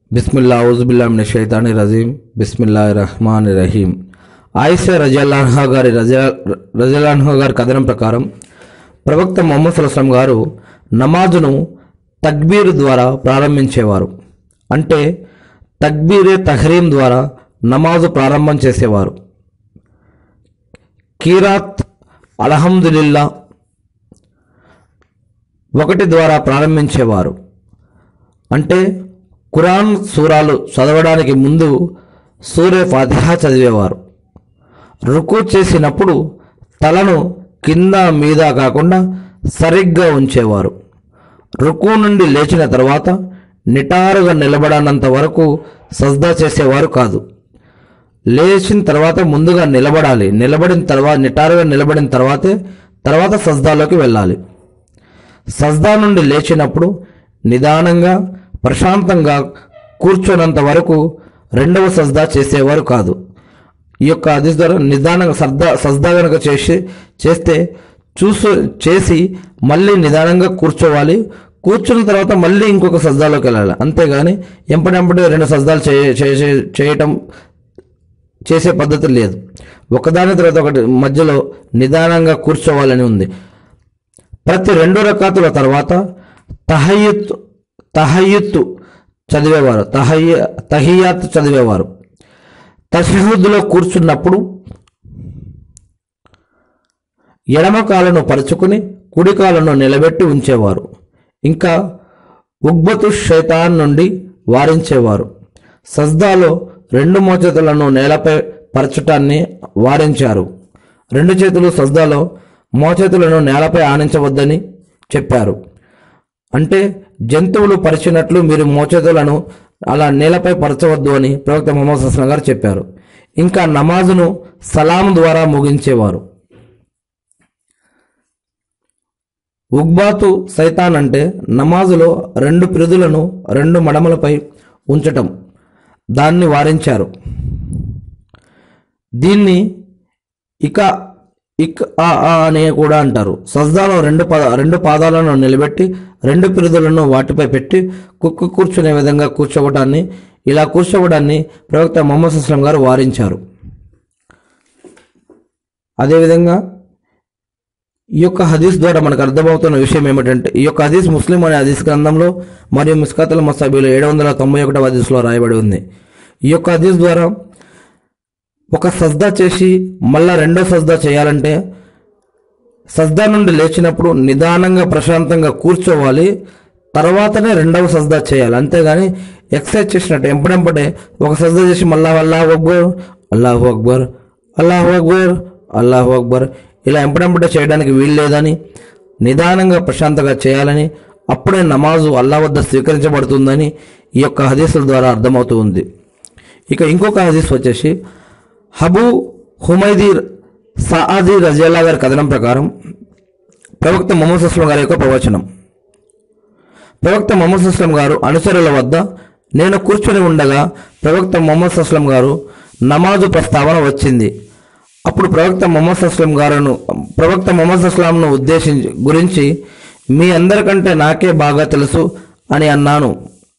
బిస్మిల్లా ఔజుబిల్లామిన షైతాని రజీం బిస్మిల్లా రహమాన్ రహీం ఆయిషా రజల్లాన్హా గారి రజలాన్హా గారి కథనం ప్రకారం ప్రవక్త మొహమ్మద్ సల్లాం గారు నమాజును తక్బీర్ ద్వారా ప్రారంభించేవారు అంటే తక్బీరే తహరీం ద్వారా నమాజు ప్రారంభం చేసేవారు కీరాత్ అల్హమ్దులిల్లా ఒకటి ద్వారా ప్రారంభించేవారు అంటే ఖురాన్ సూరాలు చదవడానికి ముందు సూర్య ఫాతిహా చదివేవారు రుకు చేసినప్పుడు తలను కింద మీద కాకుండా సరిగ్గా ఉంచేవారు రుకు నుండి లేచిన తర్వాత నిటారుగా నిలబడనంత వరకు సజ్దా చేసేవారు కాదు లేచిన తర్వాత ముందుగా నిలబడాలి నిలబడిన తర్వాత నిటారుగా నిలబడిన తర్వాతే తర్వాత సజ్దాలోకి వెళ్ళాలి సజ్దా నుండి లేచినప్పుడు నిదానంగా ప్రశాంతంగా కూర్చోనంత వరకు రెండవ సజ్దా చేసేవారు కాదు ఈ యొక్క హదీస్ ద్వారా నిదానంగా సర్దా సజ్దా కనుక చేసి చేస్తే చూసు చేసి మళ్ళీ నిదానంగా కూర్చోవాలి కూర్చున్న తర్వాత మళ్ళీ ఇంకొక సజ్దాలోకి వెళ్ళాలి అంతేగాని ఎంపటెంపటి రెండు సజ్దాలు చేయ చేసే- చేయటం చేసే పద్ధతి లేదు ఒకదాని తర్వాత ఒకటి మధ్యలో నిదానంగా కూర్చోవాలని ఉంది ప్రతి రెండు రకాతుల తర్వాత తహయ్యత్ తహయ్యత్తు చదివేవారు తహయ్య తహియాత్ చదివేవారు తషహుద్దులో కూర్చున్నప్పుడు ఎడమ కాలను పరుచుకుని కుడి కాలను నిలబెట్టి ఉంచేవారు ఇంకా ఉగ్బతు శైతాన్ నుండి వారించేవారు సజ్దాలో రెండు మోచేతులను నేలపై పరచటాన్ని వారించారు రెండు చేతులు సజ్దాలో మోచేతులను నేలపై ఆనించవద్దని చెప్పారు అంటే జంతువులు పరిచినట్లు మీరు మోచేతులను అలా నేలపై పరచవద్దు అని ప్రవక్త ముహమ్మద్ సస్లం గారు చెప్పారు ఇంకా నమాజును సలాం ద్వారా ముగించేవారు ఉగ్బాతు సైతాన్ అంటే నమాజులో రెండు పిరుదులను రెండు మడమలపై ఉంచటం దాన్ని వారించారు దీన్ని ఇక ఇక్ ఆ ఆ అనే కూడా అంటారు సజ్దాలో రెండు పద రెండు పాదాలను నిలబెట్టి రెండు పిరుదులను వాటిపై పెట్టి కుక్క కూర్చునే విధంగా కూర్చోవడాన్ని ఇలా కూర్చోవడాన్ని ప్రవక్త మొహమ్మద్ అస్లం గారు వారించారు అదేవిధంగా ఈ యొక్క హదీస్ ద్వారా మనకు అర్థమవుతున్న విషయం ఏమిటంటే ఈ యొక్క హదీస్ ముస్లిం అనే హదీస్ గ్రంథంలో మరియు మిస్కాతుల మసాబీలో ఏడు వందల తొంభై ఒకటవ హదీస్లో రాయబడి ఉంది ఈ యొక్క హదీస్ ద్వారా ఒక సజ్దా చేసి మళ్ళా రెండో సజ్దా చేయాలంటే సజ్దా నుండి లేచినప్పుడు నిదానంగా ప్రశాంతంగా కూర్చోవాలి తర్వాతనే రెండవ సజ్దా చేయాలి అంతేగాని ఎక్సర్సైజ్ చేసినట్టు ఎంపడెంపడే ఒక సజ్దా చేసి మళ్ళా అల్లాహు అక్బర్ అల్లాహు అక్బర్ అల్లాహు అక్బర్ అల్లాహు అక్బర్ ఇలా ఎంపడెంపడే చేయడానికి వీలు లేదని నిదానంగా ప్రశాంతంగా చేయాలని అప్పుడే నమాజు అల్లా వద్ద స్వీకరించబడుతుందని ఈ యొక్క హదీసుల ద్వారా అర్థమవుతూ ఉంది ఇక ఇంకొక హదీస్ వచ్చేసి హబు హుమైదీ సాది రజియల్లా గారి కథనం ప్రకారం ప్రవక్త మొహమ్మద్ అస్లం గారి యొక్క ప్రవచనం ప్రవక్త మొహమ్మద్ అస్లం గారు అనుచరుల వద్ద నేను కూర్చొని ఉండగా ప్రవక్త మొహమ్మద్ అస్లం గారు నమాజు ప్రస్తావన వచ్చింది అప్పుడు ప్రవక్త మొహమ్మద్ అస్లం గారును ప్రవక్త మొహమ్మద్ అస్లాంను ఉద్దేశించి గురించి మీ అందరికంటే నాకే బాగా తెలుసు అని అన్నాను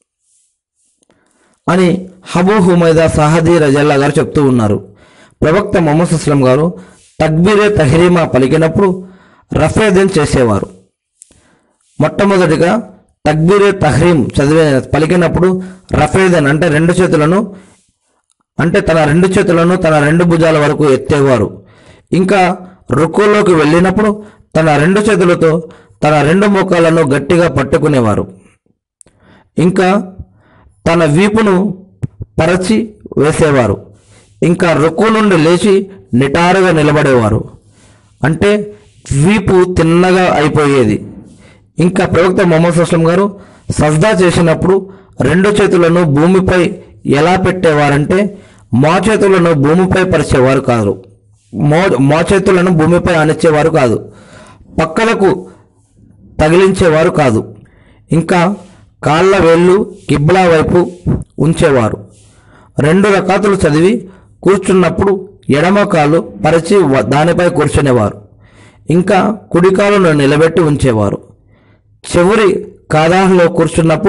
అని హబూ హుమైదా సహదీ రజల్లా గారు చెప్తూ ఉన్నారు ప్రవక్త మొహమ్మద్ అస్లం గారు తక్బీరే తహరీమా పలికినప్పుడు రఫేదన్ చేసేవారు మొట్టమొదటిగా తక్బీరే తహరీం చదివే పలికినప్పుడు రఫేదన్ అంటే రెండు చేతులను అంటే తన రెండు చేతులను తన రెండు భుజాల వరకు ఎత్తేవారు ఇంకా రుక్కులోకి వెళ్ళినప్పుడు తన రెండు చేతులతో తన రెండు మోకాలను గట్టిగా పట్టుకునేవారు ఇంకా తన వీపును పరచి వేసేవారు ఇంకా రుక్కు నుండి లేచి నిటారుగా నిలబడేవారు అంటే వీపు తిన్నగా అయిపోయేది ఇంకా ప్రవక్త మొహమ్మద్ అస్లం గారు సజ్దా చేసినప్పుడు రెండు చేతులను భూమిపై ఎలా పెట్టేవారంటే మో చేతులను భూమిపై పరిచేవారు కాదు మో మో చేతులను భూమిపై అణిచేవారు కాదు పక్కలకు తగిలించేవారు కాదు ఇంకా కాళ్ళ వేళ్ళు కిబ్లా వైపు ఉంచేవారు రెండు రకాతులు చదివి కూర్చున్నప్పుడు ఎడమ కాలు పరిచి వ- దానిపై కూర్చునేవారు ఇంకా కుడి కాలును నిలబెట్టి ఉంచేవారు చివరి కాదాహలో కూర్చున్నప్పుడు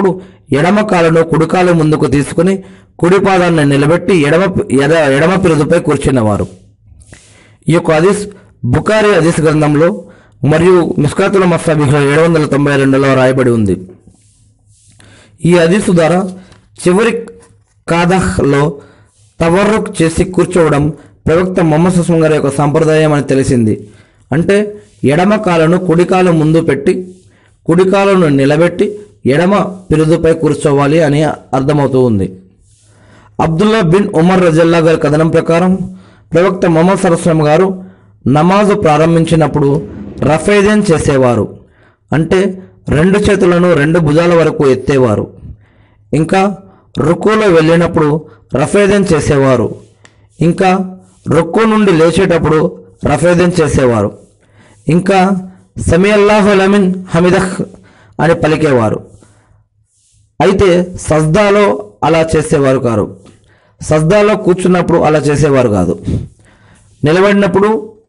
ఎడమ కాలును కుడికాలు ముందుకు తీసుకుని కుడి పాదాన్ని నిలబెట్టి ఎడమ ఎడ ఎడమ పిరుదుపై కూర్చున్నవారు ఈ యొక్క హదీస్ బుకారి హదీస్ గ్రంథంలో మరియు మిస్కాతుల మస్తాబిహ్లో ఏడు వందల తొంభై రెండులో రాయబడి ఉంది ఈ హదీసు ద్వారా చివరి కాదహ్లో తవర్రుక్ చేసి కూర్చోవడం ప్రవక్త మొహమ్మద్ సుస్మం గారి యొక్క సంప్రదాయం అని తెలిసింది అంటే ఎడమ కాలను కుడి కాలు ముందు పెట్టి కుడి కాలును నిలబెట్టి ఎడమ పిరుదుపై కూర్చోవాలి అని అర్థమవుతూ ఉంది అబ్దుల్లా బిన్ ఉమర్ రజల్లా గారి కథనం ప్రకారం ప్రవక్త మొహమ్మద్ సరస్వం గారు నమాజు ప్రారంభించినప్పుడు రఫేదన్ చేసేవారు అంటే రెండు చేతులను రెండు భుజాల వరకు ఎత్తేవారు ఇంకా రుక్కులో వెళ్ళినప్పుడు రఫేదన్ చేసేవారు ఇంకా రుక్కు నుండి లేచేటప్పుడు రఫేదన్ చేసేవారు ఇంకా సమీఅల్లాహు లమిన్ హమిదహ్ అని పలికేవారు అయితే సజ్దాలో అలా చేసేవారు కారు సజ్దాలో కూర్చున్నప్పుడు అలా చేసేవారు కాదు నిలబడినప్పుడు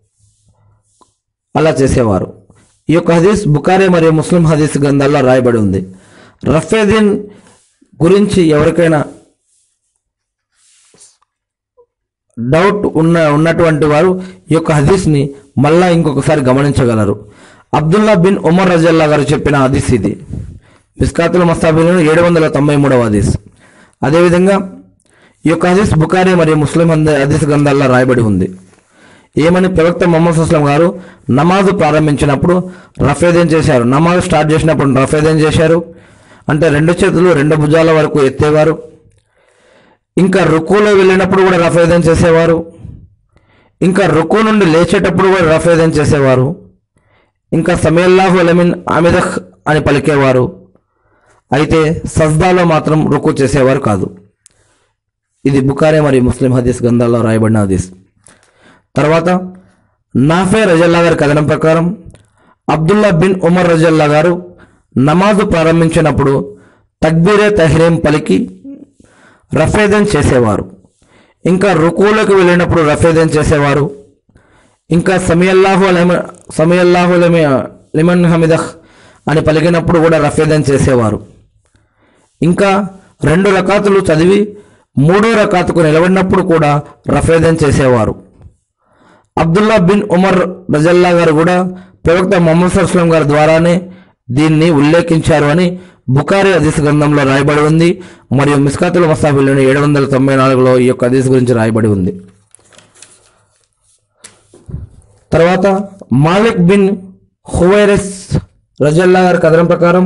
అలా చేసేవారు ఈ యొక్క హదీస్ బుకారే మరియు ముస్లిం హదీస్ గ్రంథాల్లో రాయబడి ఉంది రఫేదీన్ గురించి ఎవరికైనా డౌట్ ఉన్న ఉన్నటువంటి వారు ఈ యొక్క హదీస్ని మళ్ళా ఇంకొకసారి గమనించగలరు అబ్దుల్లా బిన్ ఉమర్ రజల్లా గారు చెప్పిన హదీస్ ఇది మిస్కాతుల్ మస్తాబిలో ఏడు వందల తొంభై మూడవ హదీస్ అదేవిధంగా ఈ యొక్క హదీస్ బుకారీ మరియు ముస్లిం హంద- హదీస్ గ్రంథాల్లో రాయబడి ఉంది ఏమని ప్రవక్త మొహమ్మద్ సుస్లం గారు నమాజు ప్రారంభించినప్పుడు రఫేదేం చేశారు నమాజు స్టార్ట్ చేసినప్పుడు రఫేదేం చేశారు అంటే రెండు చేతులు రెండు భుజాల వరకు ఎత్తేవారు ఇంకా రుక్కులో వెళ్ళినప్పుడు కూడా రఫేదం చేసేవారు ఇంకా రుక్కు నుండి లేచేటప్పుడు కూడా రఫేదం చేసేవారు ఇంకా సమయల్లాహు అలమిన్ ఆమిదహ్ అని పలికేవారు అయితే సజ్దాలో మాత్రం రుక్కు చేసేవారు కాదు ఇది బుకారే మరియు ముస్లిం హదీస్ గ్రంథాల్లో రాయబడిన హదీస్ తర్వాత నాఫే రజల్లా గారి కథనం ప్రకారం అబ్దుల్లా బిన్ ఉమర్ రజల్లా గారు నమాజు ప్రారంభించినప్పుడు తక్బీరే తహ్రీం పలికి రఫేదన్ చేసేవారు ఇంకా రుకులోకి వెళ్ళినప్పుడు రఫేదన్ చేసేవారు ఇంకా సమయల్లాహు అలమ సమయల్లాహు లమి లిమన్ హమిదహ్ అని పలికినప్పుడు కూడా రఫేదన్ చేసేవారు ఇంకా రెండు రకాతులు చదివి మూడో రకాతుకు నిలబడినప్పుడు కూడా రఫేదన్ చేసేవారు అబ్దుల్లా బిన్ ఉమర్ రజల్లా గారు కూడా ప్రవక్త మొహమ్మద్ సల్లాం గారి ద్వారానే దీన్ని ఉల్లేఖించారు అని బుకారి హదీస్ గ్రంథంలో రాయబడి ఉంది మరియు మిస్కాతుల మస్తాబిల్లోని ఏడు వందల తొంభై నాలుగులో ఈ యొక్క హదీస్ గురించి రాయబడి ఉంది తర్వాత మాలిక్ బిన్ హువైరస్ రజల్లా గారి కథనం ప్రకారం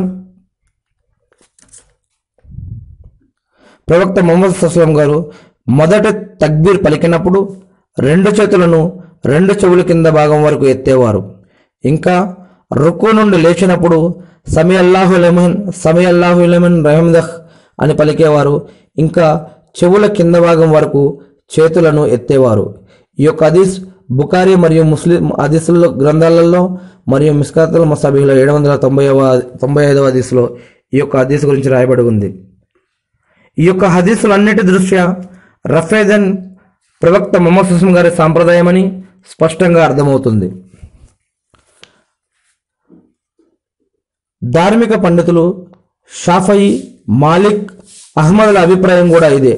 ప్రవక్త మొహమ్మద్ సస్లం గారు మొదట తక్బీర్ పలికినప్పుడు రెండు చేతులను రెండు చెవుల కింద భాగం వరకు ఎత్తేవారు ఇంకా రుక్కు నుండి లేచినప్పుడు సమీ అల్లాహు లెమన్ సమీ అల్లాహు లెమన్ రహమ్దహ్ అని పలికేవారు ఇంకా చెవుల కింద భాగం వరకు చేతులను ఎత్తేవారు ఈ యొక్క హదీస్ బుకారి మరియు ముస్లిం హదీసుల గ్రంథాలలో మరియు మిస్కాతుల మసాబీలో ఏడు వందల తొంభైవ తొంభై ఐదవ హదీస్లో ఈ యొక్క హదీస్ గురించి రాయబడి ఉంది ఈ యొక్క హదీసులన్నిటి దృష్ట్యా రఫేదన్ ప్రవక్త మొహమ్మద్ సుస్లం గారి సాంప్రదాయమని స్పష్టంగా అర్థమవుతుంది ధార్మిక పండితులు షాఫయి మాలిక్ అహ్మదుల అభిప్రాయం కూడా ఇదే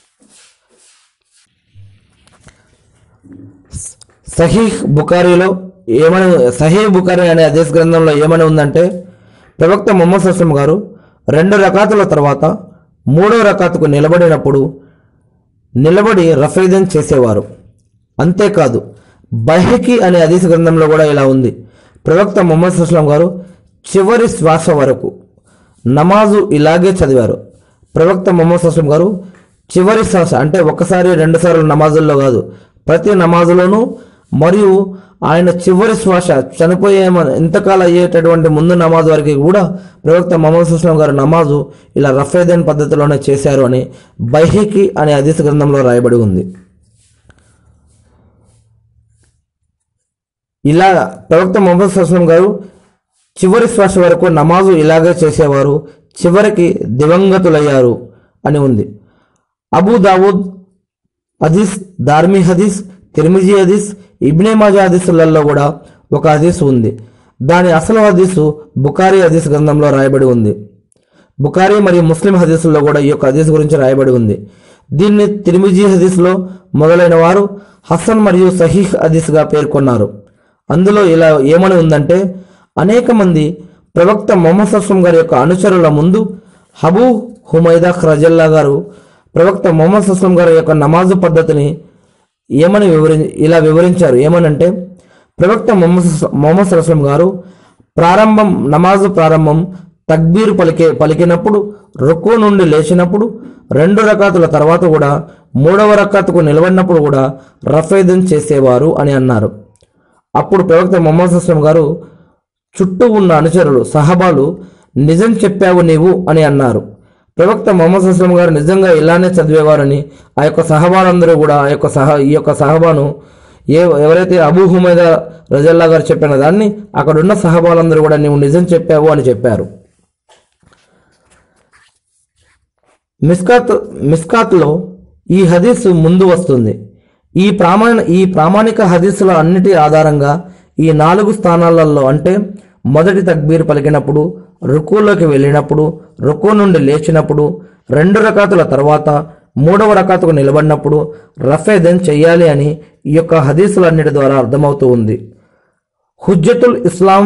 సహీహ్ బుకారీలో ఏమని సహీహ్ బుకారీ అనే హదీస్ గ్రంథంలో ఏమని ఉందంటే ప్రవక్త మొహమ్మద్ సస్లం గారు రెండు రకాతుల తర్వాత మూడో రకాతుకు నిలబడినప్పుడు నిలబడి రఫైదన్ చేసేవారు అంతేకాదు బైహకి అనే హదీస్ గ్రంథంలో కూడా ఇలా ఉంది ప్రవక్త మొహమ్మద్ సుస్లాం గారు చివరి శ్వాస వరకు నమాజు ఇలాగే చదివారు ప్రవక్త మొహమ్మద్ సుస్లాం గారు చివరి శ్వాస అంటే ఒకసారి రెండు సార్లు నమాజుల్లో కాదు ప్రతి నమాజులోనూ మరియు ఆయన చివరి శ్వాస చనిపోయే మన- ఇంతకాలం అయ్యేటటువంటి ముందు నమాజ్ వరకు కూడా ప్రవక్త మొహమ్మద్ సుస్లాం గారు నమాజు ఇలా రఫేదన్ పద్ధతిలోనే చేశారు అని బైహికి అనే హదీస్ గ్రంథంలో రాయబడి ఉంది ఇలా ప్రవక్త మొహమ్మద్ సుస్లాం గారు చివరి శ్వాస వరకు నమాజు ఇలాగే చేసేవారు చివరికి దివంగతులయ్యారు అని ఉంది అబూ దావూద్ హదీస్ దార్మి హదీస్ తిర్మిజీ హదీస్ ఇబ్నే మాజా హదీసులలో కూడా ఒక హదీస్ ఉంది దాని అసలు హదీసు బుకారి హదీస్ గ్రంథంలో రాయబడి ఉంది బుకారి మరియు ముస్లిం హదీసుల్లో కూడా ఈ యొక్క హదీస్ గురించి రాయబడి ఉంది దీన్ని తిరిమిజీ హదీస్లో మొదలైన వారు హసన్ మరియు సహీహ్ హదీస్గా పేర్కొన్నారు అందులో ఇలా ఏమని ఉందంటే అనేక మంది ప్రవక్త మొహమ్మద్ అస్లం గారి యొక్క అనుచరుల ముందు హబూ హుమైదా రజల్లా గారు ప్రవక్త మొహమ్మద్ అస్లం గారి యొక్క నమాజు పద్ధతిని ఏమని వివరి ఇలా వివరించారు ఏమనంటే ప్రవక్త మొహమ్మద్ మొహమ్మద్ అస్లం గారు ప్రారంభం నమాజు ప్రారంభం తక్బీర్ పలికే పలికినప్పుడు రుక్కు నుండి లేచినప్పుడు రెండు రకాతుల తర్వాత కూడా మూడవ రకాతుకు నిలబడినప్పుడు కూడా రఫేదన్ చేసేవారు అని అన్నారు అప్పుడు ప్రవక్త మొహమ్మద్ అస్లం గారు చుట్టూ ఉన్న అనుచరులు సహబాలు నిజం చెప్పావు నీవు అని అన్నారు ప్రవక్త మొహమ్మద్ అస్లం గారు నిజంగా ఇలానే చదివేవారని ఆ యొక్క సహబాలందరూ కూడా ఆ యొక్క సహ ఈ యొక్క సహబాను ఏ ఎవరైతే అబూ హుమైదా రజల్లా గారు చెప్పిన దాన్ని అక్కడున్న సహబాలందరూ కూడా నీవు నిజం చెప్పావు అని చెప్పారు మిస్కాత్ మిస్కాత్లో ఈ హదీస్ ముందు వస్తుంది ఈ ప్రామాణ ఈ ప్రామాణిక హదీసుల అన్నిటి ఆధారంగా ఈ నాలుగు స్థానాలలో అంటే మొదటి తక్బీర్ పలికినప్పుడు రుకులోకి వెళ్ళినప్పుడు రుకు నుండి లేచినప్పుడు రెండు రకాతుల తర్వాత మూడవ రకాతుకు నిలబడినప్పుడు రఫేదన్ చెయ్యాలి అని ఈ యొక్క హదీసులన్నిటి ద్వారా అర్థమవుతూ ఉంది హుజ్జతుల్ ఇస్లాం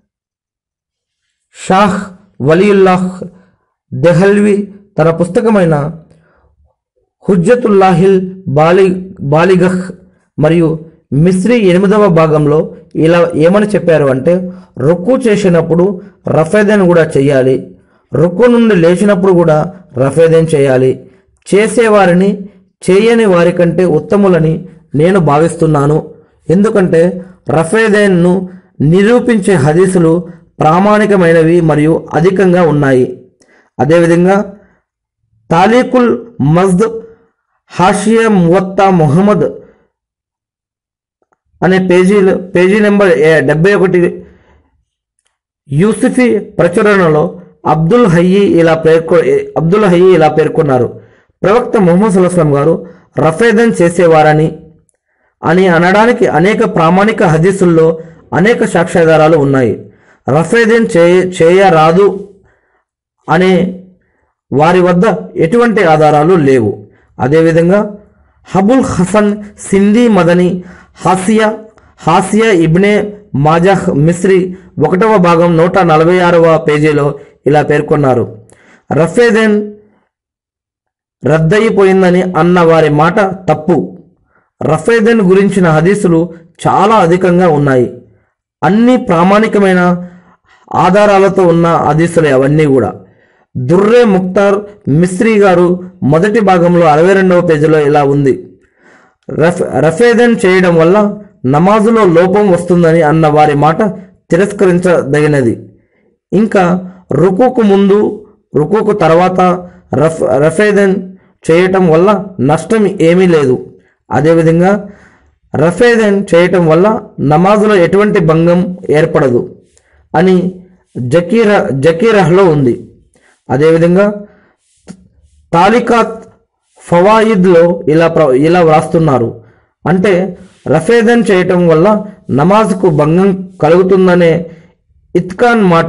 షాహ్ వలీయుల్లాహ్ దెహల్వి తన పుస్తకమైన హుజ్జతుల్లాహిల్ బాలి బాలిగహ్ మరియు మిస్రి ఎనిమిదవ భాగంలో ఇలా ఏమని చెప్పారు అంటే రుక్కు చేసినప్పుడు రఫేదన్ కూడా చేయాలి రుక్కు నుండి లేచినప్పుడు కూడా రఫేదన్ చేయాలి చేసేవారిని చేయని వారి కంటే ఉత్తములని నేను భావిస్తున్నాను ఎందుకంటే రఫేదన్ను నిరూపించే హదీసులు ప్రామాణికమైనవి మరియు అధికంగా ఉన్నాయి అదేవిధంగా తాలీకుల్ మజ్ద్ హాషియా మువత్తా మొహమ్మద్ అనే పేజీ పేజీ నెంబర్ డెబ్బై ఒకటి యూసుఫీ ప్రచురణలో అబ్దుల్ హయ్యి ఇలా పేర్కొ అబ్దుల్ హయ్యి ఇలా పేర్కొన్నారు ప్రవక్త ముహమ్మద్ సల్లాహం గారు రఫేదన్ చేసేవారని అని అనడానికి అనేక ప్రామాణిక హదీసుల్లో అనేక సాక్ష్యాధారాలు ఉన్నాయి రఫేదన్ చేయ చేయరాదు అనే వారి వద్ద ఎటువంటి ఆధారాలు లేవు అదేవిధంగా హబుల్ హసన్ సింధీ మదనీ హాసియా హాసియా ఇబ్నే మాజాహ్ మిస్రి ఒకటవ భాగం నూట నలభై ఆరవ పేజీలో ఇలా పేర్కొన్నారు రఫేదెన్ రద్దయిపోయిందని అన్న వారి మాట తప్పు రఫేదెన్ గురించిన హదీసులు చాలా అధికంగా ఉన్నాయి అన్ని ప్రామాణికమైన ఆధారాలతో ఉన్న హదీసులే అవన్నీ కూడా దుర్రే ముక్తార్ మిస్రీ గారు మొదటి భాగంలో అరవై రెండవ పేజీలో ఇలా ఉంది రఫ్ రఫేదన్ చేయడం వల్ల నమాజులో లోపం వస్తుందని అన్న వారి మాట తిరస్కరించదగినది ఇంకా రుకుకు ముందు రుకుకు తర్వాత రఫ్ రఫేదన్ చేయటం వల్ల నష్టం ఏమీ లేదు అదేవిధంగా రఫేదన్ చేయటం వల్ల నమాజులో ఎటువంటి భంగం ఏర్పడదు అని జకీర జకీరహ్లో ఉంది అదేవిధంగా తాలికాత్ ఫవాయిద్లో ఇలా ప్ర ఇలా వ్రాస్తున్నారు అంటే రఫేదన్ చేయటం వల్ల నమాజ్కు భంగం కలుగుతుందనే ఇత్కాన్ మాట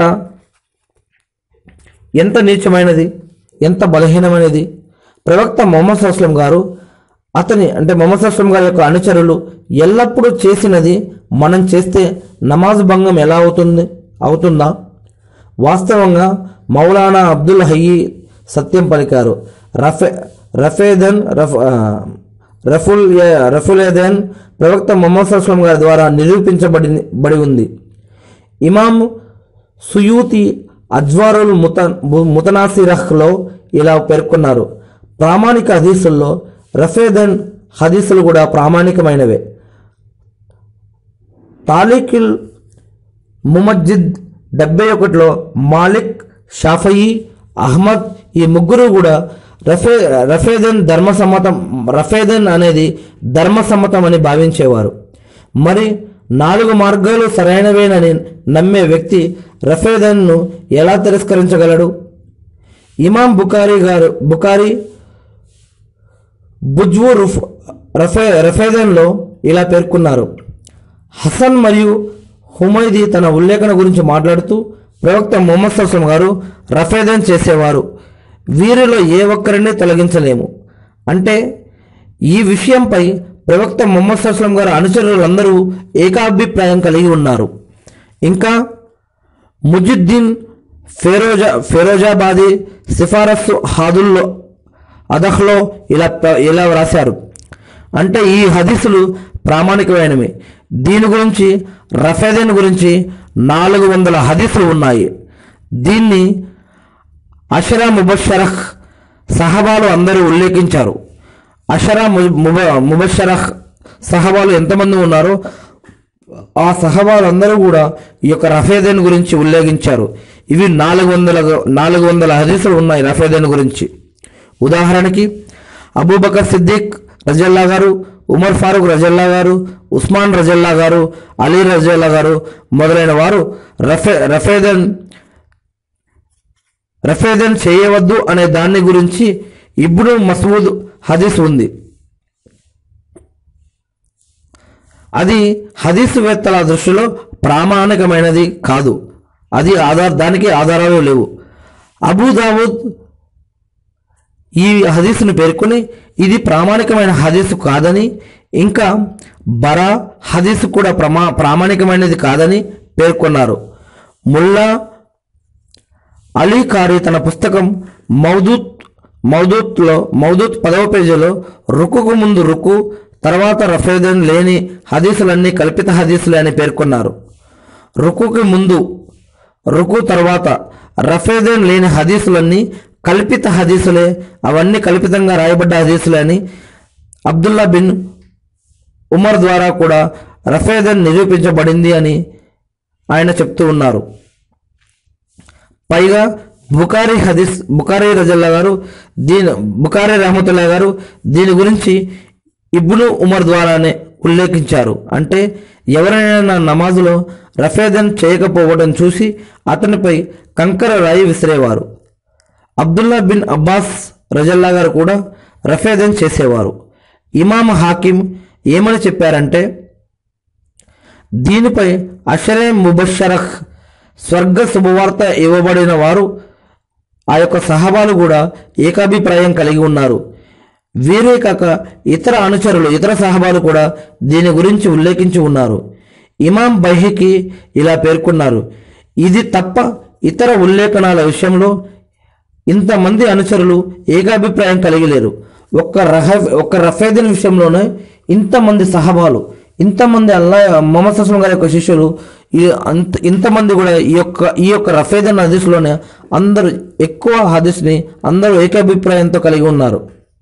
ఎంత నీచమైనది ఎంత బలహీనమైనది ప్రవక్త మొహమ్మద్ అస్లం గారు అతని అంటే మొహమ్మద్ అస్లం గారి యొక్క అనుచరులు ఎల్లప్పుడూ చేసినది మనం చేస్తే నమాజ్ భంగం ఎలా అవుతుంది అవుతుందా వాస్తవంగా మౌలానా అబ్దుల్ హయ్యి సత్యం పలికారు రఫే రఫేదన్ రఫ్ ఆ, రఫుల్ రఫులేదన్ ప్రవక్త మొహమ్మద్ అస్లం గారి ద్వారా నిరూపించబడి బడి ఉంది ఇమాం సుయూతి అజ్వారుల్ ముత ముతనాసిరహ్లో ఇలా పేర్కొన్నారు ప్రామాణిక హదీసుల్లో రఫేదన్ హదీసులు కూడా ప్రామాణికమైనవే తాలికిల్ ముమజ్జిద్ డెబ్బై ఒకటిలో మాలిక్ షాఫయి అహ్మద్ ఈ ముగ్గురు కూడా రఫే రఫేదన్ ధర్మసమ్మతం రఫేదన్ అనేది ధర్మసమ్మతం అని భావించేవారు మరి నాలుగు మార్గాలు సరైనవేనని నమ్మే వ్యక్తి రఫేదన్ను ఎలా తిరస్కరించగలడు ఇమాం బుకారి గారు బుకారి బుజ్వు రుఫ్ రఫే రఫేదన్లో ఇలా పేర్కొన్నారు హసన్ మరియు హుమైది తన ఉల్లేఖన గురించి మాట్లాడుతూ ప్రవక్త ముహమ్మద్ సల్లం గారు రఫేదన్ చేసేవారు వీరిలో ఏ ఒక్కరిని తొలగించలేము అంటే ఈ విషయంపై ప్రవక్త ముహమ్మద్ సల్లం గారు అనుచరులందరూ ఏకాభిప్రాయం కలిగి ఉన్నారు ఇంకా ముజుద్దీన్ ఫెరోజా ఫెరోజాబాదీ సిఫారసు హాదుల్లో అదహ్లో ఇలా ప్ర- ఇలా వ్రాశారు అంటే ఈ హదీసులు ప్రామాణికమైనవి దీని గురించి రఫేదీన్ గురించి నాలుగు వందల హదీసులు ఉన్నాయి దీన్ని అషరా ముబషరహ్ సహబాలు అందరూ ఉల్లేఖించారు అషరా ము- ముబ ముబషరహ్ సహబాలు ఎంతమంది ఉన్నారో ఆ సహబాలందరూ కూడా ఈ యొక్క రఫేదన్ గురించి ఉల్లేఖించారు ఇవి నాలుగు వందల నాలుగు వందల హదీసులు ఉన్నాయి రఫేదన్ గురించి ఉదాహరణకి అబూబకర్ సిద్దిక్ రజల్లా గారు ఉమర్ ఫారూక్ రజల్లా గారు ఉస్మాన్ రజల్లా గారు అలీ రజల్లా గారు మొదలైన వారు రఫే రఫేదన్ రఫేదన్ చేయవద్దు అనే దాని గురించి ఇబ్ను మసూద్ హదీస్ ఉంది అది హదీసు వేత్తల దృష్టిలో ప్రామాణికమైనది కాదు అది ఆధార్ దానికి ఆధారాలు లేవు అబూదావుద్ ఈ హదీసును పేర్కొని ఇది ప్రామాణికమైన హదీసు కాదని ఇంకా బరా హదీసు కూడా ప్రమా ప్రామాణికమైనది కాదని పేర్కొన్నారు ముల్లా అలీ కారి తన పుస్తకం మౌదూత్ మౌదూత్లో మౌదూత్ పదవ పేజీలో రుకుకు ముందు రుకు తర్వాత రఫేదన్ లేని హదీసులన్నీ కల్పిత హదీసులే అని పేర్కొన్నారు రుకుకి ముందు రుకు తర్వాత రఫేదన్ లేని హదీసులన్నీ కల్పిత హదీసులే అవన్నీ కల్పితంగా రాయబడ్డ హదీసులే అని అబ్దుల్లా బిన్ ఉమర్ ద్వారా కూడా రఫేదన్ నిరూపించబడింది అని ఆయన చెప్తూ ఉన్నారు పైగా బుకారీ హదీస్ బుకారీ రజల్లా గారు దీని బుకారీ రహమతుల్లా గారు దీని గురించి ఇబ్ను ఉమర్ ద్వారానే ఉల్లేఖించారు అంటే ఎవరైనా నమాజులో రఫేదన్ చేయకపోవడం చూసి అతనిపై కంకర రాయి విసిరేవారు అబ్దుల్లా బిన్ అబ్బాస్ రజల్లా గారు కూడా రఫేదన్ చేసేవారు ఇమాం హాకిం ఏమని చెప్పారంటే దీనిపై అషరే ముబషరహ్ స్వర్గ శుభవార్త ఇవ్వబడిన వారు ఆ యొక్క సహబాలు కూడా ఏకాభిప్రాయం కలిగి ఉన్నారు వీరే కాక ఇతర అనుచరులు ఇతర సహబాలు కూడా దీని గురించి ఉల్లేఖించి ఉన్నారు ఇమాం బైహికి ఇలా పేర్కొన్నారు ఇది తప్ప ఇతర ఉల్లేఖనాల విషయంలో ఇంతమంది అనుచరులు ఏకాభిప్రాయం కలిగి లేరు ఒక్క రహ ఒక్క రఫేదిన్ విషయంలోనే ఇంతమంది సహబాలు ఇంతమంది అల్లా మొహమ్మద్ అస్లం గారి యొక్క శిష్యులు ఈ అంత ఇంతమంది కూడా ఈ యొక్క ఈ యొక్క రఫేదన్ హదీస్లోనే అందరూ ఎక్కువ హదీస్ని అందరూ ఏకాభిప్రాయంతో కలిగి ఉన్నారు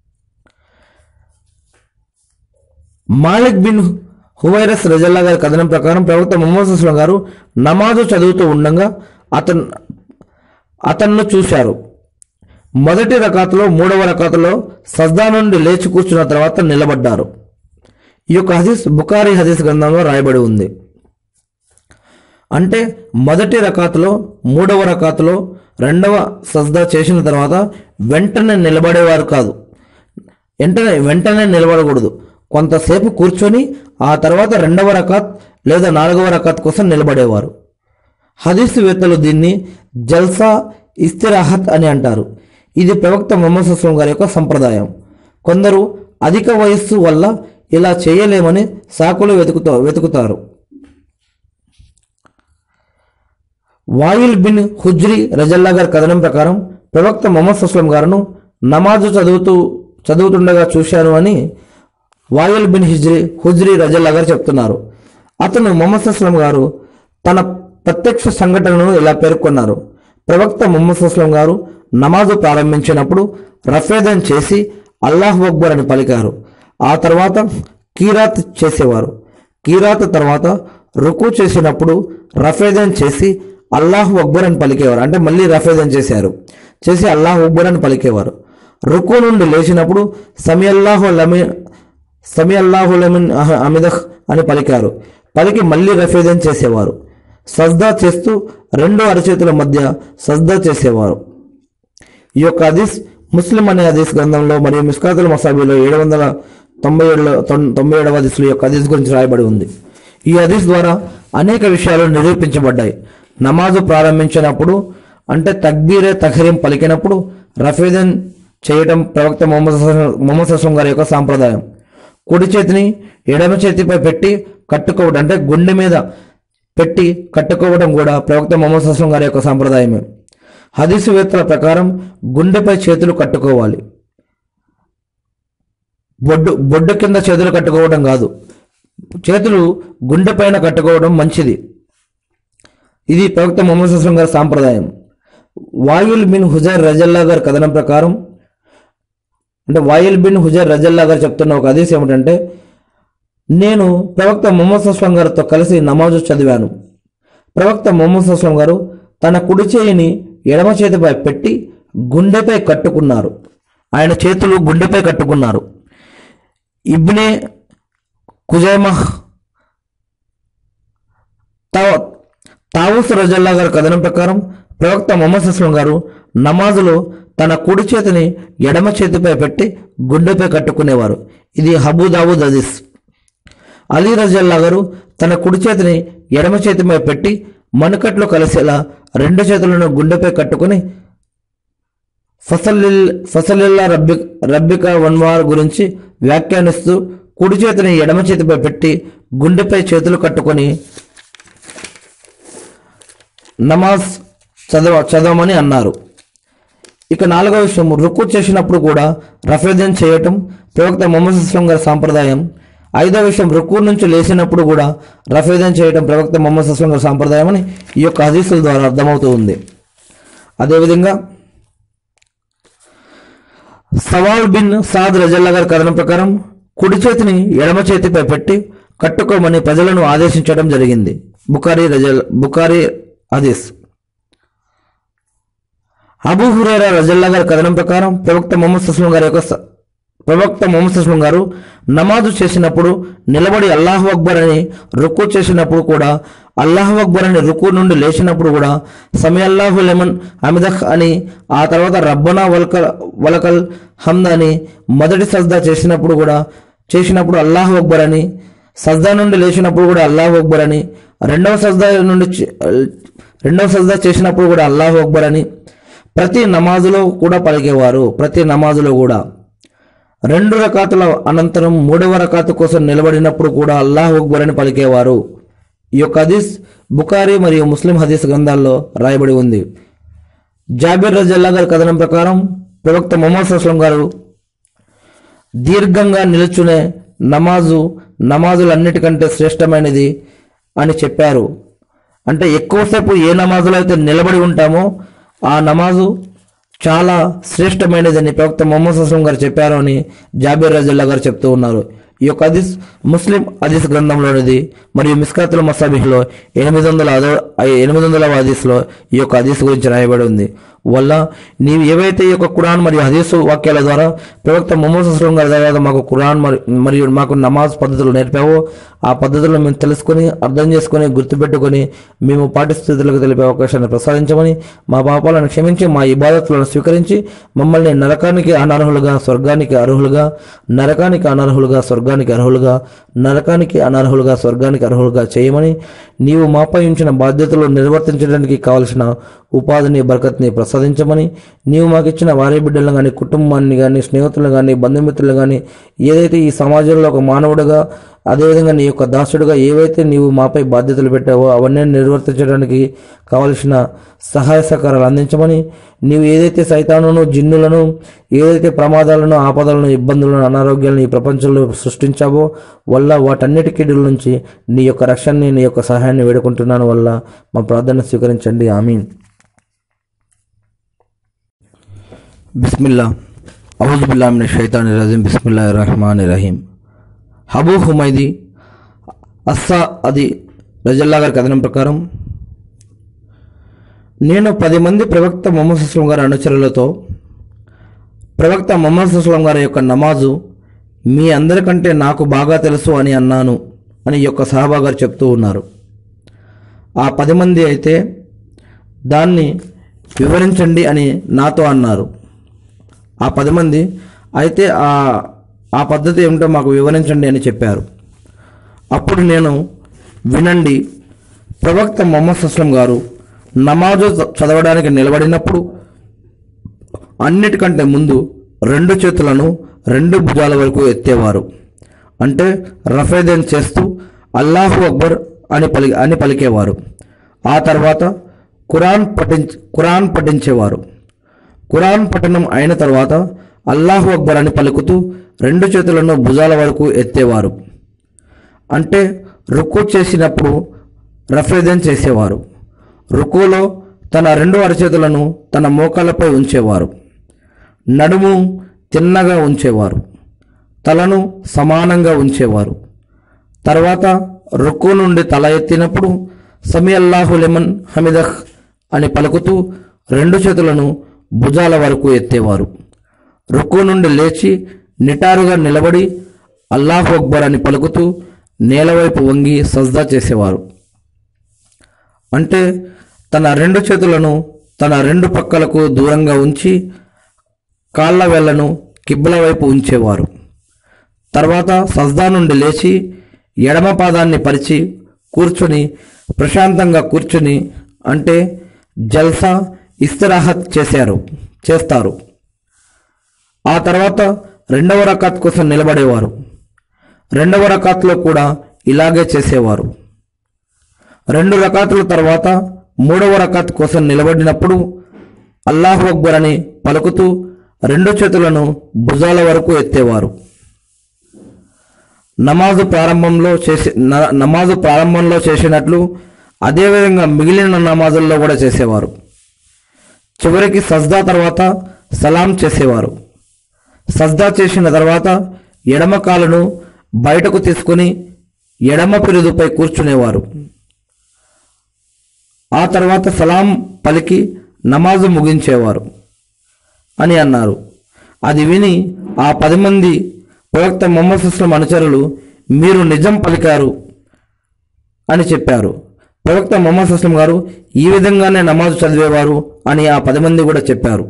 మాలిక్ బిన్ హువైరస్ రజల్లా గారి కథనం ప్రకారం ప్రవక్త ముహమ్మద్ అస్లం గారు నమాజు చదువుతూ ఉండగా అతను అతన్ను చూశారు మొదటి రకాతులో మూడవ రకాతులో సజ్దా నుండి లేచి కూర్చున్న తర్వాత నిలబడ్డారు ఈ యొక్క హదీస్ బుకారీ హదీస్ గ్రంథంలో రాయబడి ఉంది అంటే మొదటి రకాతులో మూడవ రకాతులో రెండవ సజ్దా చేసిన తర్వాత వెంటనే నిలబడేవారు కాదు వెంటనే వెంటనే నిలబడకూడదు కొంతసేపు కూర్చొని ఆ తర్వాత రెండవ రకాత్ లేదా నాలుగవ రకాత్ కోసం నిలబడేవారు హదీసు వేత్తలు దీన్ని జల్సా ఇస్తిరాహత్ అని అంటారు ఇది ప్రవక్త మొహమ్మద్ అస్లం గారి యొక్క సంప్రదాయం కొందరు అధిక వయస్సు వల్ల ఇలా చేయలేమని సాకులు వెతుకుతా వెతుకుతారు వాయిల్ బిన్ హుజ్రీ రజల్లా గారి కథనం ప్రకారం ప్రవక్త మొహమ్మద్ అస్లం గారును నమాజు చదువుతూ చదువుతుండగా చూశాను అని వాయిల్ బిన్ హిజ్రీ హుజ్రీ రజల్లా గారు చెప్తున్నారు అతను మొహమ్మద్ అస్లం గారు తన ప్రత్యక్ష సంఘటనను ఇలా పేర్కొన్నారు ప్రవక్త ముహమ్మద్ అస్లం గారు నమాజు ప్రారంభించినప్పుడు రఫేదన్ చేసి అల్లాహ్ అక్బర్ అని పలికారు ఆ తర్వాత కీరాత్ చేసేవారు కీరాత్ తర్వాత రుకు చేసినప్పుడు రఫేదన్ చేసి అల్లాహ్ అక్బర్ అని పలికేవారు అంటే మళ్ళీ రఫేదన్ చేశారు చేసి అల్లాహ్ అక్బర్ అని పలికేవారు రుకు నుండి లేచినప్పుడు సమీ అల్లాహు లమి సమీ అల్లాహు లమిన్ అహ- అమిదహ్ అని పలికారు పలికి మళ్ళీ రఫేదన్ చేసేవారు సజ్దా చేస్తూ రెండు అరచేతుల మధ్య సజ్దా చేసేవారు ఈ యొక్క హదీస్ ముస్లిం అనే హదీస్ గ్రంథంలో మరియు మిస్కాతుల్ మసాబీలో ఏడు వందల తొంభై ఏడులో తొం- తొంభై ఏడవ హదీస్లో ఈ యొక్క హదీస్ గురించి రాయబడి ఉంది ఈ హదీస్ ద్వారా అనేక విషయాలు నిరూపించబడ్డాయి నమాజు ప్రారంభించినప్పుడు అంటే తక్బీరే తహరీం పలికినప్పుడు రఫీదన్ చేయటం ప్రవక్త మొహమ్మద్ సల్లం- మొహమ్మద్ సస్లం గారి యొక్క సాంప్రదాయం కుడి చేతిని ఎడమ చేతిపై పెట్టి కట్టుకోవడం అంటే గుండె మీద పెట్టి కట్టుకోవడం కూడా ప్రవక్త మొహమ్మద్ సస్లం గారి యొక్క సాంప్రదాయమే హదీసు వేత్తల ప్రకారం గుండెపై చేతులు కట్టుకోవాలి బొడ్డు బొడ్డు కింద చేతులు కట్టుకోవడం కాదు చేతులు గుండె పైన కట్టుకోవడం మంచిది ఇది ప్రవక్త మొహమ్మద్ సస్లం గారి సాంప్రదాయం వాయుల్ బిన్ హుజైర్ రజల్లా గారి కథనం ప్రకారం అంటే వాయిల్ బిన్ హుజైర్ రజల్లా గారు చెప్తున్న ఒక హదీస్ ఏమిటంటే నేను ప్రవక్త మొహమ్మద్ సస్లం గారితో కలిసి నమాజు చదివాను ప్రవక్త మొహమ్మద్ సస్లం గారు తన కుడి చేయిని ఎడమ చేతిపై పెట్టి గుండెపై కట్టుకున్నారు ఆయన చేతులు గుండెపై కట్టుకున్నారు ఇబ్నే కుజైమహ్ తావ తావూస్ రజల్లా గారి కథనం ప్రకారం ప్రవక్త మొహమ్మద్ అస్లం గారు నమాజులో తన కుడి చేతిని ఎడమ చేతిపై పెట్టి గుండెపై కట్టుకునేవారు ఇది హబూ దావూద్ అదీస్ అలీ రజల్లా గారు తన కుడి చేతిని ఎడమ చేతిపై పెట్టి మణికట్లో కలిసేలా రెండు చేతులను గుండెపై కట్టుకుని ఫసలిల్ ఫసలిల్లా రబ్బి రబ్బిక వన్వార్ గురించి వ్యాఖ్యానిస్తూ కుడి చేతిని ఎడమ చేతిపై పెట్టి గుండెపై చేతులు కట్టుకొని నమాజ్ చదవ చదవమని అన్నారు ఇక నాలుగో విషయం రుకు చేసినప్పుడు కూడా రఫేదన్ చేయటం ప్రవక్త మొహమ్మద్ అస్లం గారి సాంప్రదాయం ఐదో విషయం రుకు నుంచి లేచినప్పుడు కూడా రఫేదన్ చేయటం ప్రవక్త మొహమ్మద్ అస్లం గారి సాంప్రదాయం అని ఈ యొక్క హదీసుల ద్వారా అర్థమవుతూ ఉంది అదేవిధంగా సవాల్ బిన్ సాద్ రజల్లా గారి కథనం ప్రకారం కుడి చేతిని ఎడమ చేతిపై పెట్టి కట్టుకోమని ప్రజలను ఆదేశించడం జరిగింది బుకారీ రజల్ బుకారీ హదీస్ అబూ హురైరా రజల్లా గారి కథనం ప్రకారం ప్రవక్త మొహమ్మద్ సుస్లం గారి యొక్క స- ప్రవక్త మొహమ్మద్ సుస్లం గారు నమాజు చేసినప్పుడు నిలబడి అల్లాహు అక్బర్ అని రుకు చేసినప్పుడు కూడా అల్లాహు అక్బర్ అని రుకు నుండి లేచినప్పుడు కూడా సమయల్లాహు లెమన్ అమిదహ్ అని ఆ తర్వాత రబ్బనా వల్కల్ వలకల్ హమ్ద్ అని మొదటి సజ్దా చేసినప్పుడు కూడా చేసినప్పుడు అల్లాహు అక్బర్ అని సజ్దా నుండి లేచినప్పుడు కూడా అల్లాహు అక్బర్ అని రెండవ సజ్దా నుండి చే- రెండవ సజ్దా చేసినప్పుడు కూడా అల్లాహు అక్బర్ అని ప్రతి నమాజులో కూడా పలికేవారు ప్రతి నమాజులో కూడా రెండు రకాతుల అనంతరం మూడవ రకాతు కోసం నిలబడినప్పుడు కూడా అల్లాహ్ అక్బర్ అని పలికేవారు ఈ యొక్క హదీస్ బుకారి మరియు ముస్లిం హదీస్ గ్రంథాల్లో రాయబడి ఉంది జాబిర్ రజల్లా గారి కథనం ప్రకారం ప్రవక్త మొహమ్మద్ సస్లం గారు దీర్ఘంగా నిలుచునే నమాజు నమాజులన్నిటికంటే శ్రేష్టమైనది అని చెప్పారు అంటే ఎక్కువసేపు ఏ నమాజులో అయితే నిలబడి ఉంటామో ఆ నమాజు చాలా శ్రేష్టమైనదని ప్రవక్త మొహమ్మద్ సస్లం గారు చెప్పారు అని జాబీర్ రజల్లా గారు చెప్తూ ఉన్నారు ఈ యొక్క హదీస్ ముస్లిం హదీస్ గ్రంథంలోనిది మరియు మిస్కాతుల మసాబిహ్లో ఎనిమిది వందల అదో ఎనిమిది వందల హదీస్లో ఈ యొక్క హదీస్ గురించి రాయబడి ఉంది వల్ల నీవు ఏవైతే ఈ యొక్క ఖురాన్ మరియు హదీసు వాక్యాల ద్వారా ప్రవక్త మొహమ్మద్ సస్లం గారి తర్వాత మాకు ఖురాన్ మరి- మరియు మాకు నమాజ్ పద్ధతులు నేర్పావో ఆ పద్ధతులను మేము తెలుసుకొని అర్థం చేసుకొని గుర్తుపెట్టుకొని మేము పాఠస్థితులకు తెలిపే అవకాశాన్ని ప్రసాదించమని మా పాపాలను క్షమించి మా ఇబాదతులను స్వీకరించి మమ్మల్ని నరకానికి అనర్హులుగా స్వర్గానికి అర్హులుగా నరకానికి అనర్హులుగా స్వర్గానికి అర్హులుగా నరకానికి అనర్హులుగా స్వర్గానికి అర్హులుగా చేయమని నీవు మాపై ఉంచిన బాధ్యతలు నిర్వర్తించడానికి కావలసిన ఉపాధిని బరకత్ని ప్రసాదించమని నీవు మాకిచ్చిన వారి బిడ్డలను కానీ కుటుంబాన్ని కానీ స్నేహితులను కానీ బంధుమిత్రులు కానీ ఏదైతే ఈ సమాజంలో ఒక మానవుడిగా అదేవిధంగా నీ యొక్క దాసుడుగా ఏవైతే నీవు మాపై బాధ్యతలు పెట్టావో అవన్నీ నిర్వర్తించడానికి కావలసిన సహాయ సహకారాలు అందించమని నీవు ఏదైతే సైతానును జిన్నులను ఏదైతే ప్రమాదాలను ఆపదలను ఇబ్బందులను అనారోగ్యాలను ఈ ప్రపంచంలో సృష్టించావో వల్ల వాటన్నిటి నుంచి నీ యొక్క రక్షణని నీ యొక్క సహాయాన్ని వేడుకుంటున్నాను వల్ల మా ప్రార్థన స్వీకరించండి ఆమీన్ బిస్మిల్లా అవుజుబుల్లామిన షైతాని రజీం బిస్మిల్లా రహమాన్ రహీం హబూ హుమైది అస్సా అది రజల్లా గారి కథనం ప్రకారం నేను పది మంది ప్రవక్త మొహమ్మద్ సుస్లం గారి అనుచరులతో ప్రవక్త మొహమ్మద్ సుస్లం గారి యొక్క నమాజు మీ అందరికంటే నాకు బాగా తెలుసు అని అన్నాను అని ఈ యొక్క సహాబా గారు చెప్తూ ఉన్నారు ఆ పది మంది అయితే దాన్ని వివరించండి అని నాతో అన్నారు ఆ పది మంది అయితే ఆ ఆ పద్ధతి ఏమిటో మాకు వివరించండి అని చెప్పారు అప్పుడు నేను వినండి ప్రవక్త మొహమ్మద్ అస్లం గారు నమాజు చదవడానికి నిలబడినప్పుడు అన్నిటికంటే ముందు రెండు చేతులను రెండు భుజాల వరకు ఎత్తేవారు అంటే రఫేదన్ చేస్తూ అల్లాహు అక్బర్ అని పలి అని పలికేవారు ఆ తర్వాత ఖురాన్ పఠించ ఖురాన్ పఠించేవారు ఖురాన్ పఠనం అయిన తర్వాత అల్లాహు అక్బర్ అని పలుకుతూ రెండు చేతులను భుజాల వరకు ఎత్తేవారు అంటే రుక్కు చేసినప్పుడు రఫేదన్ చేసేవారు రుక్కులో తన రెండు అరచేతులను తన మోకాళ్ళపై ఉంచేవారు నడుము తిన్నగా ఉంచేవారు తలను సమానంగా ఉంచేవారు తర్వాత రుక్కు నుండి తల ఎత్తినప్పుడు సమీ అల్లాహు లెమన్ హమిదహ్ అని పలుకుతూ రెండు చేతులను భుజాల వరకు ఎత్తేవారు రుక్కు నుండి లేచి నిటారుగా నిలబడి అల్లాహు అక్బర్ అని పలుకుతూ నేలవైపు వంగి సజ్దా చేసేవారు అంటే తన రెండు చేతులను తన రెండు పక్కలకు దూరంగా ఉంచి కాళ్ళ వేళ్లను కిబ్బల వైపు ఉంచేవారు తర్వాత సజ్దా నుండి లేచి ఎడమ పాదాన్ని పరిచి కూర్చుని ప్రశాంతంగా కూర్చుని అంటే జల్సా ఇస్తరాహత్ చేశారు చేస్తారు ఆ తర్వాత రెండవ రకాత్ కోసం నిలబడేవారు రెండవ రకాత్లో కూడా ఇలాగే చేసేవారు రెండు రకాతుల తర్వాత మూడవ రకాత్ కోసం నిలబడినప్పుడు అల్లాహు అక్బర్ అని పలుకుతూ రెండు చేతులను భుజాల వరకు ఎత్తేవారు నమాజు ప్రారంభంలో చేసి న- నమాజు ప్రారంభంలో చేసినట్లు అదేవిధంగా మిగిలిన నమాజుల్లో కూడా చేసేవారు చివరికి సజ్దా తర్వాత సలాం చేసేవారు సజ్దా చేసిన తర్వాత ఎడమ కాలును బయటకు తీసుకుని ఎడమ పిరుదుపై కూర్చునేవారు ఆ తర్వాత సలాం పలికి నమాజు ముగించేవారు అని అన్నారు అది విని ఆ పది మంది ప్రవక్త మొహమ్మద్ సుస్లం అనుచరులు మీరు నిజం పలికారు అని చెప్పారు ప్రవక్త మొహమ్మద్ సుస్లం గారు ఈ విధంగానే నమాజు చదివేవారు అని ఆ పది మంది కూడా చెప్పారు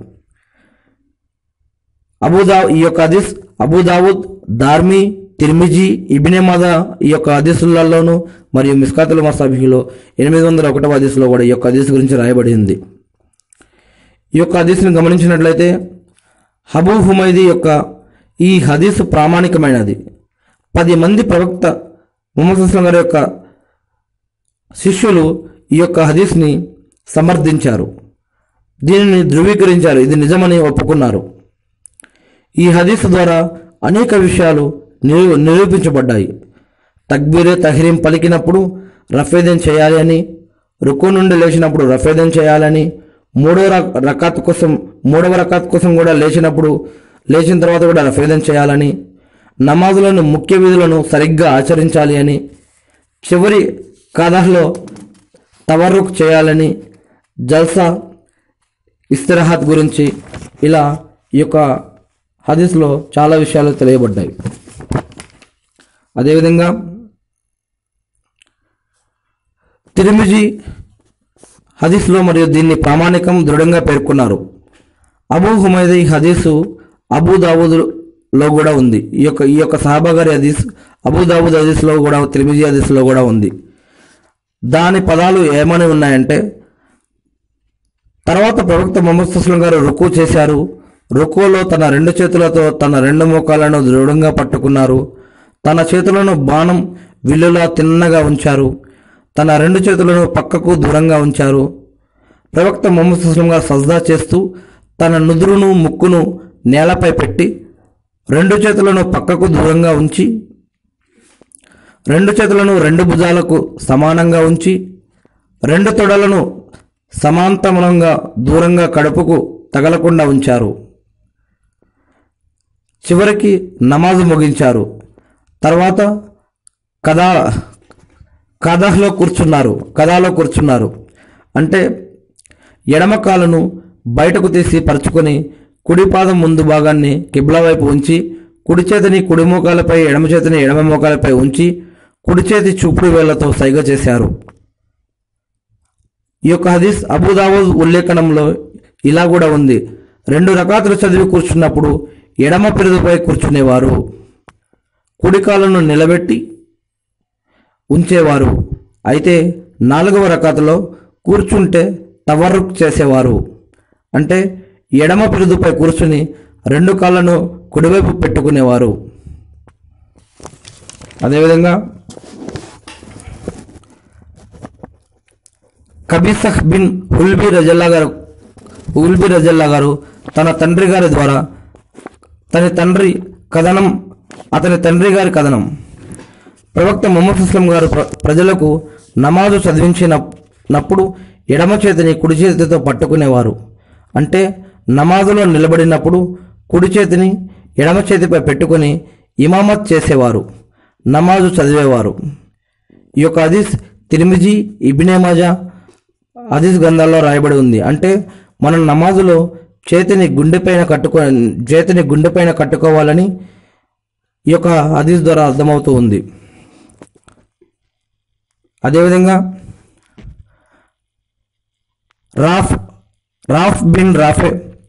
అబూదా ఈ యొక్క హదీస్ అబూదావుద్ దార్మి తిర్మిజీ ఇబినే మాదా ఈ యొక్క హదీసులలోను మరియు మిస్కాతుల మసాబిహిలో ఎనిమిది వందల ఒకటవ హదీసులో కూడా ఈ యొక్క హదీస్ గురించి రాయబడి ఉంది ఈ యొక్క హదీస్ని గమనించినట్లయితే హబూ హుమైదీ యొక్క ఈ హదీసు ప్రామాణికమైనది పది మంది ప్రవక్త ముహమ్మద్ అస్లం గారి యొక్క శిష్యులు ఈ యొక్క హదీస్ని సమర్థించారు దీనిని ధృవీకరించారు ఇది నిజమని ఒప్పుకున్నారు ఈ హదీస్ ద్వారా అనేక విషయాలు నిరూ నిరూపించబడ్డాయి తక్బీరే తహరీం పలికినప్పుడు రఫేదన్ చేయాలి అని రుకు నుండి లేచినప్పుడు రఫేదన్ చేయాలని మూడో ర- రకాత్ కోసం మూడవ రకాత్ కోసం కూడా లేచినప్పుడు లేచిన తర్వాత కూడా రఫేదన్ చేయాలని నమాజులను ముఖ్య విధులను సరిగ్గా ఆచరించాలి అని చివరి కథలో తవర్రుక్ చేయాలని జల్సా ఇస్తరాహత్ గురించి ఇలా ఈ యొక్క హదీస్లో చాలా విషయాలు తెలియబడ్డాయి అదేవిధంగా తిరిమిజి హదీస్లో మరియు దీన్ని ప్రామాణికం దృఢంగా పేర్కొన్నారు అబూ హుమైదీ హదీసు అబూ దావూదులో కూడా ఉంది ఈ యొక్క ఈ యొక్క సహాబా గారి హదీస్ అబూ దావూద్ హదీస్లో కూడా తిరిమిజి హదీస్లో కూడా ఉంది దాని పదాలు ఏమని ఉన్నాయంటే తర్వాత ప్రవక్త మొహమ్మద్ సుస్లం గారు రుకు చేశారు రుకులో తన రెండు చేతులతో తన రెండు మోకాలను దృఢంగా పట్టుకున్నారు తన చేతులను బాణం విల్లులా తిన్నగా ఉంచారు తన రెండు చేతులను పక్కకు దూరంగా ఉంచారు ప్రవక్త మొహమ్మద్ సుస్లం గారు సజ్దా చేస్తూ తన నుదురును ముక్కును నేలపై పెట్టి రెండు చేతులను పక్కకు దూరంగా ఉంచి రెండు చేతులను రెండు భుజాలకు సమానంగా ఉంచి రెండు తొడలను సమాంతరంగా దూరంగా కడుపుకు తగలకుండా ఉంచారు చివరికి నమాజు ముగించారు తర్వాత కథా కథలో కూర్చున్నారు కథాలో కూర్చున్నారు అంటే ఎడమ కాలును బయటకు తీసి పరుచుకొని కుడి పాదం ముందు భాగాన్ని కిబ్లా వైపు ఉంచి కుడి చేతిని కుడి మోకాలపై ఎడమ చేతిని ఎడమ మోకాలపై ఉంచి కుడి చేతి చూపుడు వేళ్లతో సైగ చేశారు ఈ యొక్క హదీస్ అబూదావూద్ ఉల్లేఖనంలో ఇలా కూడా ఉంది రెండు రకాతులు చదివి కూర్చున్నప్పుడు ఎడమ పెరుదుపై కూర్చునేవారు కుడి కాలును నిలబెట్టి ఉంచేవారు అయితే నాలుగవ రకాతులో కూర్చుంటే టవర్రుక్ చేసేవారు అంటే ఎడమ పిరుదుపై కూర్చుని రెండు కాళ్ళను కుడివైపు పెట్టుకునేవారు అదేవిధంగా కబీసహ్ బిన్ హుల్బీ రజల్లా గారు హుల్బీ రజల్లా గారు తన తండ్రి గారి ద్వారా తన తండ్రి కథనం అతని తండ్రి గారి కథనం ప్రవక్త ముహమ్మద్ అస్లం గారు ప్ర- ప్రజలకు నమాజు చదివించినప్పుడు ఎడమ చేతిని కుడి చేతితో పట్టుకునేవారు అంటే నమాజులో నిలబడినప్పుడు కుడి చేతిని ఎడమ చేతిపై పెట్టుకొని ఇమామత్ చేసేవారు నమాజు చదివేవారు ఈ యొక్క హదీస్ తిరిమిజీ ఇబినే మాజా హదీస్ గ్రంథాల్లో రాయబడి ఉంది అంటే మనం నమాజులో చేతిని గుండెపైన కట్టుకో చేతిని గుండెపైన కట్టుకోవాలని ఈ యొక్క హదీస్ ద్వారా అర్థమవుతూ ఉంది అదేవిధంగా రాఫ్ రాఫ్ బిన్ రాఫే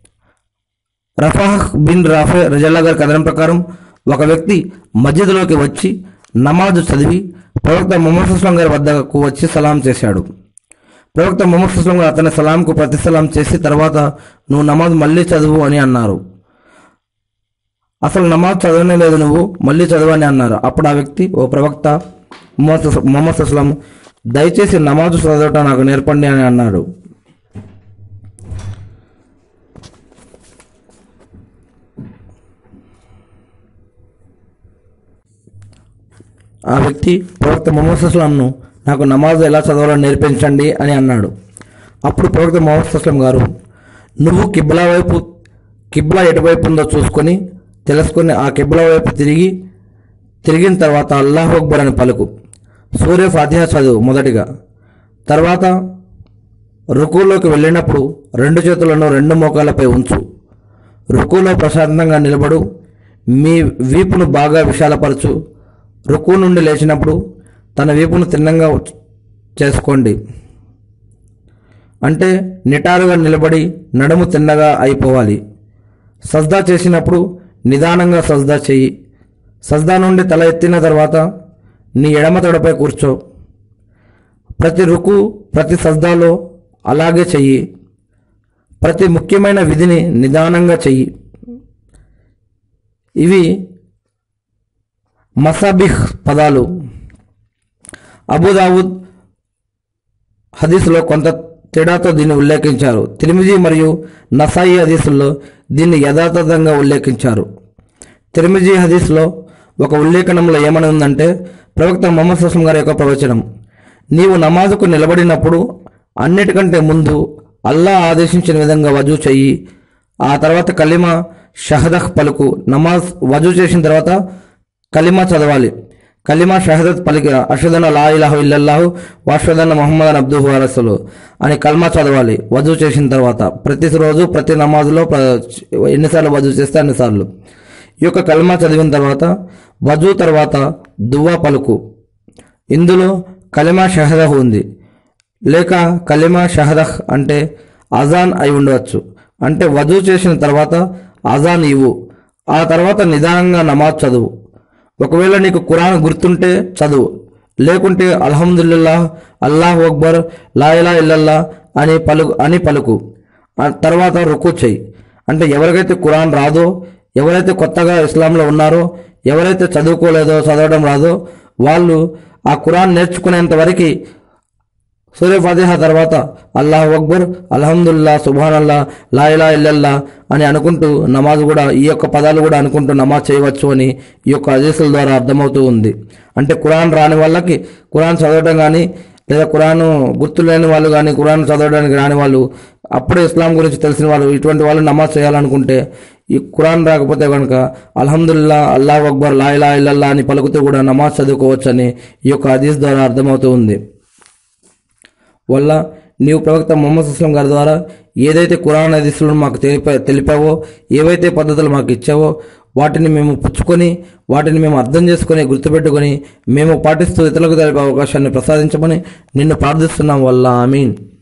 రఫాహ్ బిన్ రాఫే రజల్లా గారి కథనం ప్రకారం ఒక వ్యక్తి మస్జిద్లోకి వచ్చి నమాజు చదివి ప్రవక్త ముహమ్మద్ సుస్లాం గారి వద్దకు వచ్చి సలాం చేశాడు ప్రవక్త ముహమ్మద్ సుస్లాం గారు అతని సలాంకు ప్రతి సలాం చేసి తర్వాత నువ్వు నమాజ్ మళ్ళీ చదువు అని అన్నారు అసలు నమాజ్ చదవనే లేదు నువ్వు మళ్ళీ చదవని అన్నారు అప్పుడు ఆ వ్యక్తి ఓ ప్రవక్త ముహమ్మద్ సుస్- ముహమ్మద్ సుస్లాం దయచేసి నమాజు చదవటం నాకు నేర్పండి అని అన్నాడు ఆ వ్యక్తి ప్రవక్త ముహమ్మద్ సుస్లాంను నాకు నమాజ్ ఎలా చదవాలో నేర్పించండి అని అన్నాడు అప్పుడు ప్రవక్త ముహమ్మద్ సుస్లాం గారు నువ్వు కిబ్లా వైపు కిబ్లా ఎటువైపు ఉందో చూసుకొని తెలుసుకొని ఆ కిబ్లా వైపు తిరిగి తిరిగిన తర్వాత అల్లాహ్ అక్బర్ అని పలుకు సూర్య ఫాతిహా చదువు మొదటిగా తర్వాత రుకులోకి వెళ్ళినప్పుడు రెండు చేతులను రెండు మోకాలపై ఉంచు రుకులో ప్రశాంతంగా నిలబడు మీ వీపును బాగా విశాలపరచు రుకు నుండి లేచినప్పుడు తన వీపును తిన్నంగా ఉచ్- చేసుకోండి అంటే నిటారుగా నిలబడి నడుము తిన్నగా అయిపోవాలి సజ్దా చేసినప్పుడు నిదానంగా సజ్దా చెయ్యి సజ్దా నుండి తల ఎత్తిన తర్వాత నీ ఎడమ తొడపై కూర్చో ప్రతి రుకు ప్రతి సజ్దాలో అలాగే చెయ్యి ప్రతి ముఖ్యమైన విధిని నిదానంగా చెయ్యి ఇవి మసాబిహ్ పదాలు అబుదావుద్ హదీసులో కొంత తేడాతో దీన్ని ఉల్లేఖించారు తిరిమిజీ మరియు నసాయి హదీసుల్లో దీన్ని యథాతథంగా ఉల్లేఖించారు తిరిమిజీ హదీస్లో ఒక ఉల్లేఖనంలో ఏమని ఉందంటే ప్రవక్త మొహమ్మద్ సుస్లం గారి యొక్క ప్రవచనం నీవు నమాజుకు నిలబడినప్పుడు అన్నిటికంటే ముందు అల్లా ఆదేశించిన విధంగా వజూ చెయ్యి ఆ తర్వాత కలిమా షహదహ్ పలుకు నమాజ్ వజూ చేసిన తర్వాత కలిమా చదవాలి కలిమా షహదత్ పలికి అషదన లా ఇలాహు ఇల్లల్లాహు వాషదన్న మొహమ్మద్ అబ్దుహు అరసలు అని కల్మా చదవాలి వజూ చేసిన తర్వాత ప్రతిరోజు ప్రతి నమాజులో ప్ర- ఎన్నిసార్లు వజూ చేస్తే అన్నిసార్లు ఈ యొక్క కల్మా చదివిన తర్వాత వజూ తర్వాత దువ్వా పలుకు ఇందులో కలిమా షహదహ్ ఉంది లేక కలిమా షహదహ్ అంటే అజాన్ అయి ఉండవచ్చు అంటే వజూ చేసిన తర్వాత అజాన్ ఇవ్వు ఆ తర్వాత నిదానంగా నమాజ్ చదువు ఒకవేళ నీకు ఖురాన్ గుర్తుంటే చదువు లేకుంటే అల్హమ్దుల్లా అల్లాహ్ అక్బర్ లా ఇలా ఇల్లల్లా అని పలుకు అని పలుకు ఆ తర్వాత రుకు చెయ్యి అంటే ఎవరికైతే ఖురాన్ రాదో ఎవరైతే కొత్తగా ఇస్లాంలో ఉన్నారో ఎవరైతే చదువుకోలేదో చదవడం రాదో వాళ్ళు ఆ ఖురాన్ నేర్చుకునేంత వరకు సూర్య ఫాతిహా తర్వాత అల్లాహ్ అక్బర్ అల్హమ్దుల్లా సుబాన్ అల్లా లా ఇలా ఇల్లల్లా అని అనుకుంటూ నమాజ్ కూడా ఈ యొక్క పదాలు కూడా అనుకుంటూ నమాజ్ చేయవచ్చు అని ఈ యొక్క హదీసుల ద్వారా అర్థమవుతూ ఉంది అంటే ఖురాన్ రాని వాళ్ళకి ఖురాన్ చదవడం కానీ లేదా ఖురాన్ గుర్తులేని వాళ్ళు కానీ ఖురాన్ చదవడానికి రాని వాళ్ళు అప్పుడే ఇస్లాం గురించి తెలిసిన వాళ్ళు ఇటువంటి వాళ్ళు నమాజ్ చేయాలనుకుంటే ఈ ఖురాన్ రాకపోతే కనుక అల్హమ్దుల్లా అల్లాహ్ అక్బర్ లా ఇలా ఇల్లల్లా అని పలుకుతూ కూడా నమాజ్ చదువుకోవచ్చు అని ఈ యొక్క హదీస్ ద్వారా అర్థమవుతూ ఉంది వల్ల నీవు ప్రవక్త మొహమ్మద్ అస్లం గారి ద్వారా ఏదైతే కురాన్ హదీసులను మాకు తెలిపా తెలిపావో ఏవైతే పద్ధతులు మాకు ఇచ్చావో వాటిని మేము పుచ్చుకొని వాటిని మేము అర్థం చేసుకొని గుర్తుపెట్టుకొని మేము పాటిస్తూ ఇతరులకు తెలిపే అవకాశాన్ని ప్రసాదించమని నిన్ను ప్రార్థిస్తున్నాం వల్ల ఆమీన్